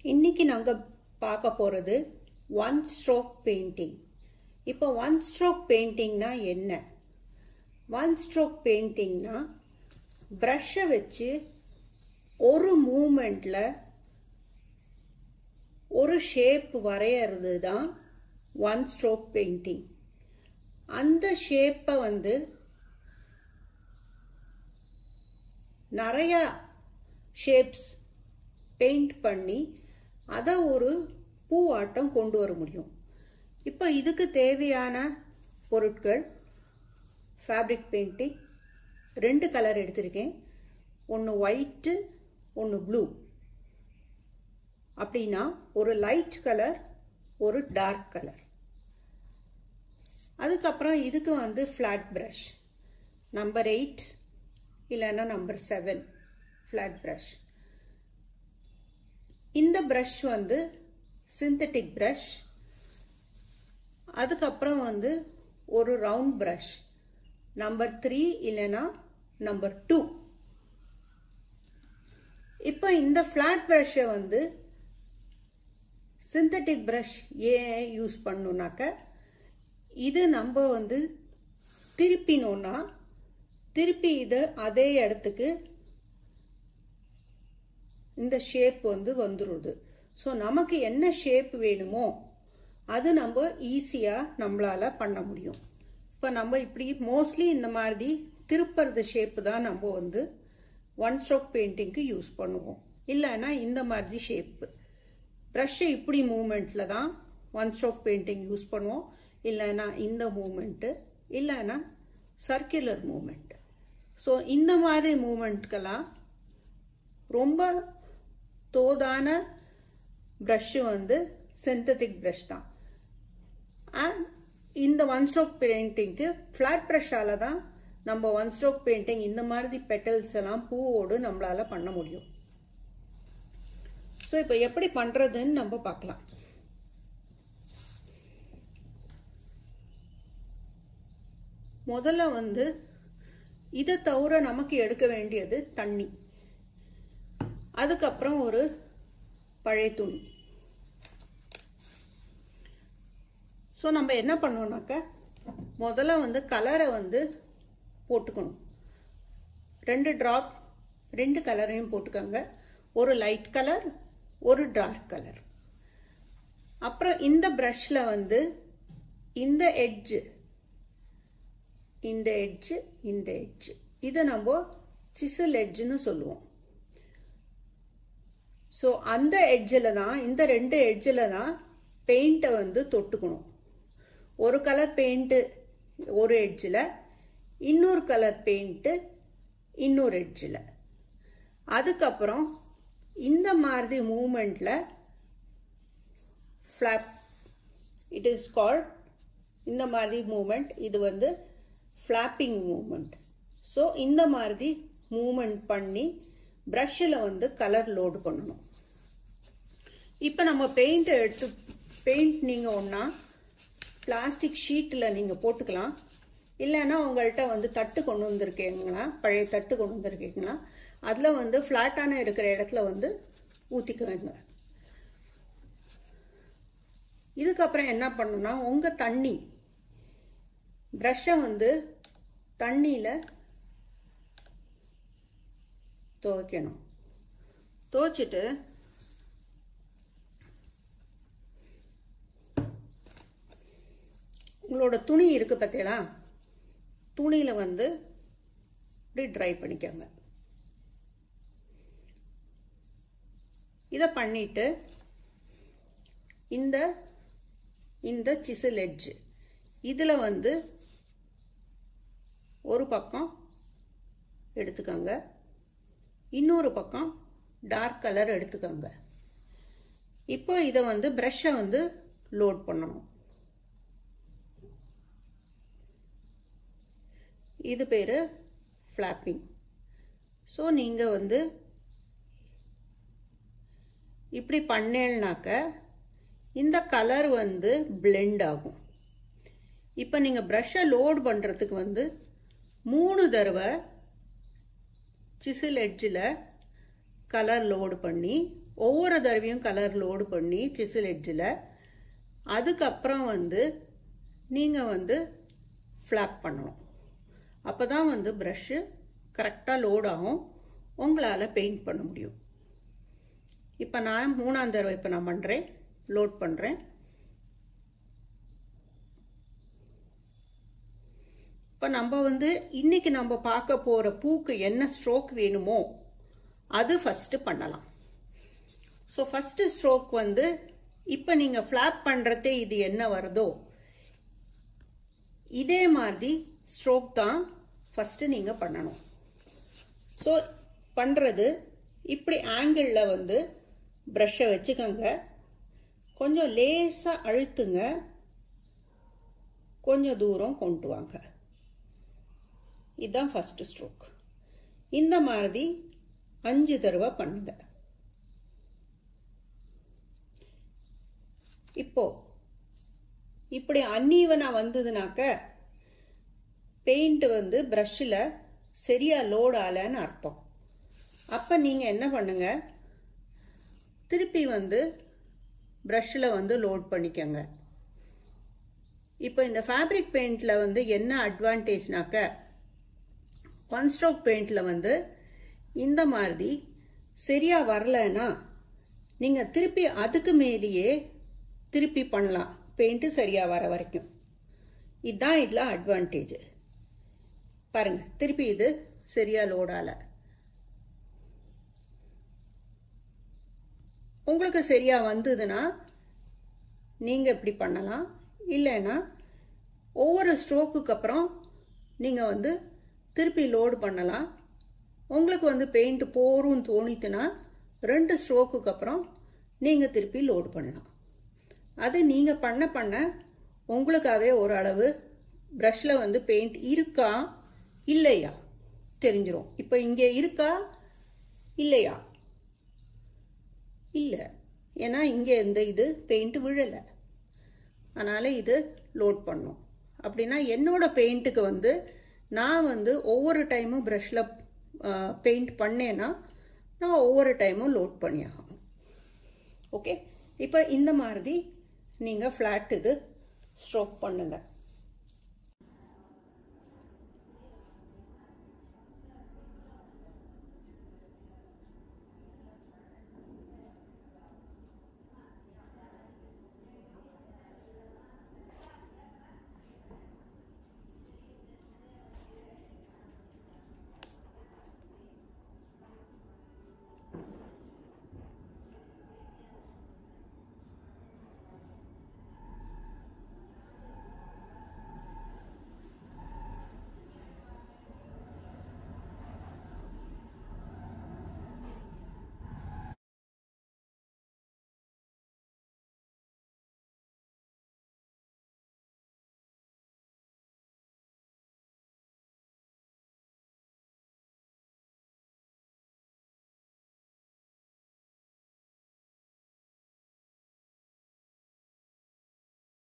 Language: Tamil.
இன்னைக்கு நாங்கள் பார்க்க போகிறது ஒன் ஸ்ட்ரோக் பெயிண்டிங் இப்போ ஒன் ஸ்ட்ரோக் பெயிண்டிங்னா என்ன ஒன் ஸ்ட்ரோக் பெயிண்டிங்னா ப்ரஷ்ஷை வச்சு ஒரு மூமெண்ட்டில் ஒரு ஷேப் வரையறது தான் ஒன் ஸ்ட்ரோக் பெயிண்டிங் அந்த ஷேப்பை வந்து நிறையா ஷேப்ஸ் பெயிண்ட் பண்ணி அதை ஒரு பூவாட்டம் கொண்டு வர முடியும் இப்போ இதுக்கு தேவையான பொருட்கள் ஃபேப்ரிக் பெயிண்டிங் ரெண்டு கலர் எடுத்திருக்கேன் ஒன்று ஒயிட்டு ஒன்று ப்ளூ அப்படின்னா ஒரு லைட் கலர் ஒரு டார்க் கலர் அதுக்கப்புறம் இதுக்கு வந்து ஃப்ளாட் ப்ரஷ் நம்பர் எயிட் இல்லைன்னா நம்பர் செவன் ஃப்ளாட் ப்ரஷ் இந்த ப்ரஷ் வந்து சிந்தட்டிக் ப்ரஷ் அதுக்கப்புறம் வந்து ஒரு ரவுண்ட் ப்ரஷ் நம்பர் த்ரீ இல்லைன்னா நம்பர் டூ இப்போ இந்த ஃப்ளாட் ப்ரஷ்ஷை வந்து சிந்தட்டிக் ப்ரஷ் ஏன் யூஸ் பண்ணுனாக்க இது நம்ம வந்து திருப்பினோன்னா திருப்பி இது அதே இடத்துக்கு இந்த ஷேப் வந்து வந்துடுது ஸோ நமக்கு என்ன ஷேப் வேணுமோ அது நம்ம ஈஸியாக நம்மளால் பண்ண முடியும் இப்போ நம்ம இப்படி மோஸ்ட்லி இந்த மாதிரி திருப்புறது ஷேப்பு தான் நம்ம வந்து ஒன் ஸ்ட்ரோக் பெயிண்டிங்க்கு யூஸ் பண்ணுவோம் இல்லைன்னா இந்த மாதிரி ஷேப்பு ப்ரஷ்ஷை இப்படி மூமெண்ட்டில் தான் ஒன் ஸ்ட்ரோக் பெயிண்டிங் யூஸ் பண்ணுவோம் இல்லைன்னா இந்த மூமெண்ட்டு இல்லைன்னா சர்க்குலர் மூமெண்ட் ஸோ இந்த மாதிரி மூமெண்ட்கெல்லாம் ரொம்ப தோதான ப்ரஷ்ஷு வந்து சிந்தட்டிக் ப்ரஷ் தான் அண்ட் இந்த ஒன் ஸ்ட்ரோக் பெயிண்டிங்க்கு ஃப்ளாட் ப்ரஷ்ஷால் தான் நம்ம ஒன் ஸ்ட்ரோக் பெயிண்டிங் இந்த மாதிரி பெட்டல்ஸ் எல்லாம் பூவோடு நம்மளால் பண்ண முடியும் ஸோ இப்போ எப்படி பண்ணுறதுன்னு நம்ம பார்க்கலாம் முதல்ல வந்து இதை தவிர நமக்கு எடுக்க வேண்டியது தண்ணி அதுக்கப்புறம் ஒரு பழைய துணி ஸோ நம்ம என்ன பண்ணோம்னாக்க முதல்ல வந்து கலரை வந்து போட்டுக்கணும் ரெண்டு ட்ராப் ரெண்டு கலரையும் போட்டுக்கோங்க ஒரு லைட் கலர் ஒரு டார்க் கலர் அப்புறம் இந்த ப்ரஷில் வந்து இந்த எட்ஜு இந்த எட்ஜு இந்த எட்ஜு இதை நம்ம சிசில் எட்ஜுன்னு சொல்லுவோம் ஸோ அந்த எட்ஜில் தான் இந்த ரெண்டு எட்ஜில் தான் பெயிண்ட்டை வந்து தொட்டுக்கணும் ஒரு கலர் பெயிண்ட்டு ஒரு எட்ஜில் இன்னொரு கலர் பெயிண்ட்டு இன்னொரு எட்ஜில் அதுக்கப்புறம் இந்த மாதிரி மூமெண்ட்டில் ஃப்ளாப் இட் இஸ் கால்ட் இந்த மாதிரி மூமெண்ட் இது வந்து ஃப்ளாப்பிங் மூமெண்ட் ஸோ இந்த மாதிரி மூமெண்ட் பண்ணி ப்ரஷ்ஷில் வந்து கலர் லோடு பண்ணணும் இப்போ நம்ம பெயிண்ட்டை எடுத்து பெயிண்ட் நீங்கள் ஒன்றா பிளாஸ்டிக் ஷீட்டில் நீங்கள் போட்டுக்கலாம் இல்லைன்னா உங்கள்கிட்ட வந்து தட்டு கொண்டு வந்திருக்கீங்களா பழைய தட்டு கொண்டு வந்திருக்கீங்களா அதில் வந்து ஃப்ளாட்டான இருக்கிற இடத்துல வந்து ஊற்றிக்குவேங்க இதுக்கப்புறம் என்ன பண்ணுன்னா உங்கள் தண்ணி ப்ரஷ்ஷை வந்து தண்ணியில் துவைக்கணும் துவைச்சிட்டு உங்களோட துணி இருக்குது பார்த்தீங்களா துணியில் வந்து இப்படி ட்ரை பண்ணிக்கோங்க இதை பண்ணிட்டு இந்த இந்த சிசில் எட்ஜு இதில் வந்து ஒரு பக்கம் எடுத்துக்கோங்க இன்னொரு பக்கம் டார்க் கலர் எடுத்துக்கோங்க இப்போ இதை வந்து ப்ரஷ்ஷை வந்து லோட் பண்ணணும் இது பேர் ஃப்ளாப்பிங் ஸோ நீங்கள் வந்து இப்படி பண்ணேன்னாக்க இந்த கலர் வந்து பிளெண்ட் ஆகும் இப்போ நீங்கள் ப்ரஷ்ஷை லோட் பண்ணுறதுக்கு வந்து மூணு தடவை சிசில் எட்ஜில் கலர் லோடு பண்ணி ஒவ்வொரு தடவையும் கலர் லோடு பண்ணி சிசில் எட்ஜில் அதுக்கப்புறம் வந்து நீங்கள் வந்து ஃப்ளாப் பண்ணணும் அப்போ தான் வந்து ப்ரஷ்ஷு கரெக்டாக லோட் ஆகும் உங்களால் பெயிண்ட் பண்ண முடியும் இப்போ நான் மூணாம் தடவை இப்போ நான் பண்ணுறேன் லோட் பண்ணுறேன் இப்போ நம்ம வந்து இன்னைக்கு நம்ம பார்க்க போகிற பூக்கு என்ன ஸ்ட்ரோக் வேணுமோ அது ஃபஸ்ட்டு பண்ணலாம் ஸோ ஃபஸ்ட்டு ஸ்ட்ரோக் வந்து இப்போ நீங்கள் ஃப்ளாப் பண்ணுறதே இது என்ன வருதோ இதே மாதிரி ஸ்ட்ரோக் தான் ஃபஸ்ட்டு நீங்கள் பண்ணணும் ஸோ பண்ணுறது இப்படி ஆங்கிளில் வந்து ப்ரஷ்ஷை வச்சுக்கோங்க கொஞ்சம் லேசாக அழுத்துங்க கொஞ்சம் தூரம் கொண்டு வாங்க இதுதான் ஃபஸ்ட்டு ஸ்ட்ரோக் இந்த மாதிரி அஞ்சு தடவை பண்ணுங்க இப்போ இப்படி அன்னீவனாக வந்ததுனாக்க பெயிண்ட் வந்து ப்ரஷ்ஷில் சரியாக லோட் ஆகலைன்னு அர்த்தம் அப்போ நீங்கள் என்ன பண்ணுங்க திருப்பி வந்து ப்ரஷ்ஷில் வந்து லோட் பண்ணிக்கோங்க இப்போ இந்த ஃபேப்ரிக் பெயிண்டில் வந்து என்ன அட்வான்டேஜ்னாக்க ஒன் ஸ்ட்ரோக் பெயிண்டில் வந்து இந்த மாதிரி சரியாக வரலைன்னா நீங்கள் திருப்பி அதுக்கு மேலேயே திருப்பி பண்ணலாம் பெயிண்ட்டு சரியாக வர வரைக்கும் இதுதான் இதில் அட்வான்டேஜ் பாருங்கள் திருப்பி இது சரியாக லோடால உங்களுக்கு சரியாக வந்ததுன்னா நீங்கள் இப்படி பண்ணலாம் இல்லைன்னா ஒவ்வொரு ஸ்ட்ரோக்குக்கு அப்புறம் நீங்கள் வந்து திருப்பி லோடு பண்ணலாம் உங்களுக்கு வந்து பெயிண்ட் போரும் தோணித்துன்னா ரெண்டு ஸ்ட்ரோக்குக்கு அப்புறம் நீங்கள் திருப்பி லோடு பண்ணலாம் அது நீங்கள் பண்ண பண்ண உங்களுக்காகவே ஓரளவு ப்ரஷில் வந்து பெயிண்ட் இருக்கா இல்லையா தெரிஞ்சிரும் இப்போ இங்கே இருக்கா இல்லையா இல்லை ஏன்னா இங்கே இந்த இது பெயிண்ட் விழலை அதனால் இது லோட் பண்ணும் அப்படின்னா என்னோட பெயிண்ட்டுக்கு வந்து நான் வந்து ஒவ்வொரு டைமும் ப்ரஷில் பெயிண்ட் பண்ணேன்னா நான் ஒவ்வொரு டைமும் லோட் பண்ணி ஆகணும் ஓகே இப்போ இந்த மாதிரி நீங்கள் ஃப்ளாட் இது ஸ்ட்ரோக் பண்ணுங்கள்